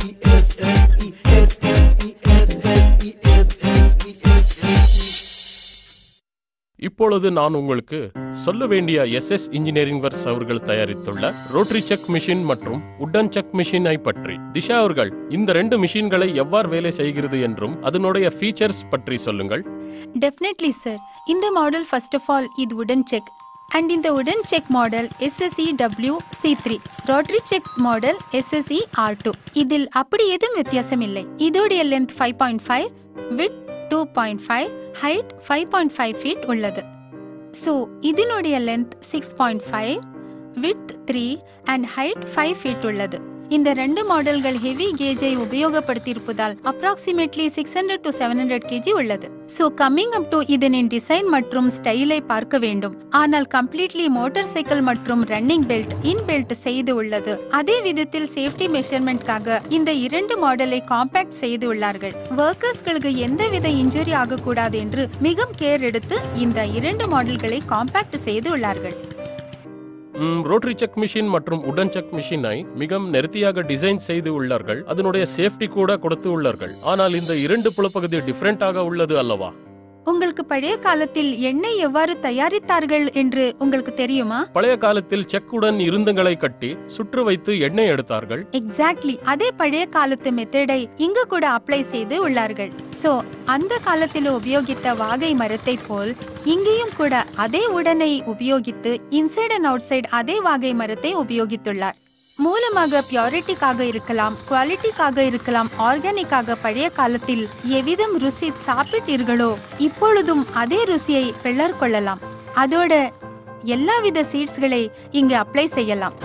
இப்பொழுது நான் உங்களுக்கு சொல்ல வேண்டிய எஸ் எஸ் இன்ஜினியரிங் வர்ஸ் அவர்கள் தயாரித்துள்ள ரோட்டரி செக் மிஷின் மற்றும் உட்டன் செக் மிஷினை பற்றி திஷா அவர்கள் இந்த ரெண்டு மிஷின்களை எவ்வாறு வேலை செய்கிறது என்றும் அதனுடைய ஃபீச்சர்ஸ் பற்றி சொல்லுங்கள் டெஃபினெட்லி சார் இந்த மாடல் ஃபர்ஸ்ட் ஆஃப் ஆல் இது உடன் செக் அண்ட் இந்த wooden check model SSE W C three rotary check model SSE R two இதில் அப்படி எதுவும் வித்தியாசம் இல்லை இதோடைய length five point five with two point five height five point five feet உள்ளது so இதனுடைய length six point five with three and height five feet உள்ளது இந்த ரெண்டு மாடல்கள் ஹெவி கேஜை உபயோகப்படுத்தியிருப்பதால் approximately six hundred to seven hundred KG உள்ளது so coming up to இதனின் டிசைன் மற்றும் ஸ்டைலை பார்க்க வேண்டும் ஆனால் கம்ப்ளீட்லி மோட்டார் சைக்கிள் மற்றும் ரன்னிங் பெல்ட் இன் பெல்ட் செய்து உள்ளது அதே விதத்தில் சேஃப்டி மெஷர்மெண்ட்காக இந்த இரண்டு மாடலை காம்பேக்ட் செய்து உள்ளார்கள் ஒர்க்கர்ஸ்களுக்கு எந்தவித இன்ஜுரி ஆகக்கூடாது என்று மிகவும் கேர் எடுத்து இந்த இரண்டு மாடல்களை காம்பேக்ட் செய்து உள்ளார்கள் ம், ரோட்டரி செக் மிஷின் மற்றும் உடன் செக் மிஷினை மிகவும் நேர்த்தியாக டிசைன் செய்து உள்ளார்கள் அதனுடைய சேஃப்டி கூட கொடுத்து உள்ளார்கள் ஆனால் இந்த இரண்டு புலப்பகுதி டிஃபரெண்டாக உள்ளது அல்லவா உங்களுக்கு பழைய காலத்தில் எண்ணெய் எவ்வாறு தயாரித்தார்கள் என்று உங்களுக்கு தெரியுமா பழைய காலத்தில் செக்குடன் இருந்தங்களை கட்டி சுற்று வைத்து எண்ணெய் எடுத்தார்கள் எக்ஸாக்ட்லி அதே பழைய காலத்து மெத்தடை இங்க கூட அப்ளை செய்து உள்ளார்கள் சோ அந்த காலத்தில் உபயோகித்த வாகை மரத்தை போல் இங்கேயும் கூட அதே உடனை உபயோகித்து இன்சைட் அண்ட் அவுட் சைடு அதே வாகை மரத்தை உபயோகித்துள்ளார் மூலமாக பியூரிட்டிக்காக இருக்கலாம் குவாலிட்டிக்காக இருக்கலாம் ஆர்கானிக்காக பழைய காலத்தில் எவ்விதம் ருசி சாப்பிட்டீர்களோ இப்பொழுதும் அதே ருசியை பிளர் கொள்ளலாம் அதோட எல்லாவித சீட்ஸ்களை இங்கு அப்ளை செய்யலாம்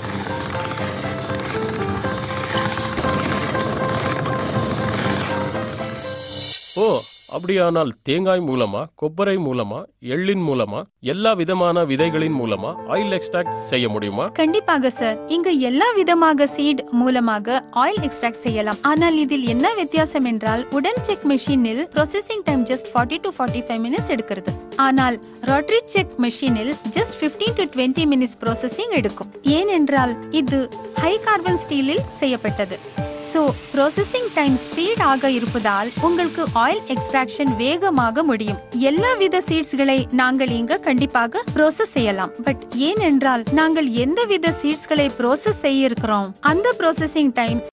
ஓ அப்படியானால் தேங்காய் மூலமா கொப்பரை மூலமா எள்ளின் மூலமா எல்லா விதமான விதைகளின் மூலமா ஆயில் எக்ஸ்ட்ராக்ட் செய்ய முடியுமா கண்டிப்பாக சார் இங்க எல்லா விதமாக சீட் மூலமாக ஆயில் எக்ஸ்ட்ராக்ட் செய்யலாம் ஆனால் இதில் என்ன வித்தியாசம் என்றால் உடன் செக் மெஷினில் processing time just 40 to 45 five minutes எடுக்கிறது ஆனால் ரோட்டரி செக் மெஷினில் ஜஸ்ட் 15 டு 20 மினிட்ஸ் ப்ராசஸிங் எடுக்கும் ஏனென்றால் இது ஹை கார்பன் ஸ்டீலில் செய்யப்பட்டது ஸோ ப்ராசஸிங் டைம் ஸ்பீட் ஆக இருப்பதால் உங்களுக்கு ஆயில் எக்ஸ்ட்ராக்ஷன் வேகமாக முடியும் எல்லா வித சீட்ஸ்களை நாங்கள் இங்க கண்டிப்பாக ப்ரோசஸ் செய்யலாம் பட் ஏனென்றால் நாங்கள் எந்த வித சீட்ஸ்களை ப்ரோசஸ் செய்ய இருக்கிறோம் அந்த ப்ராசஸிங் டைம்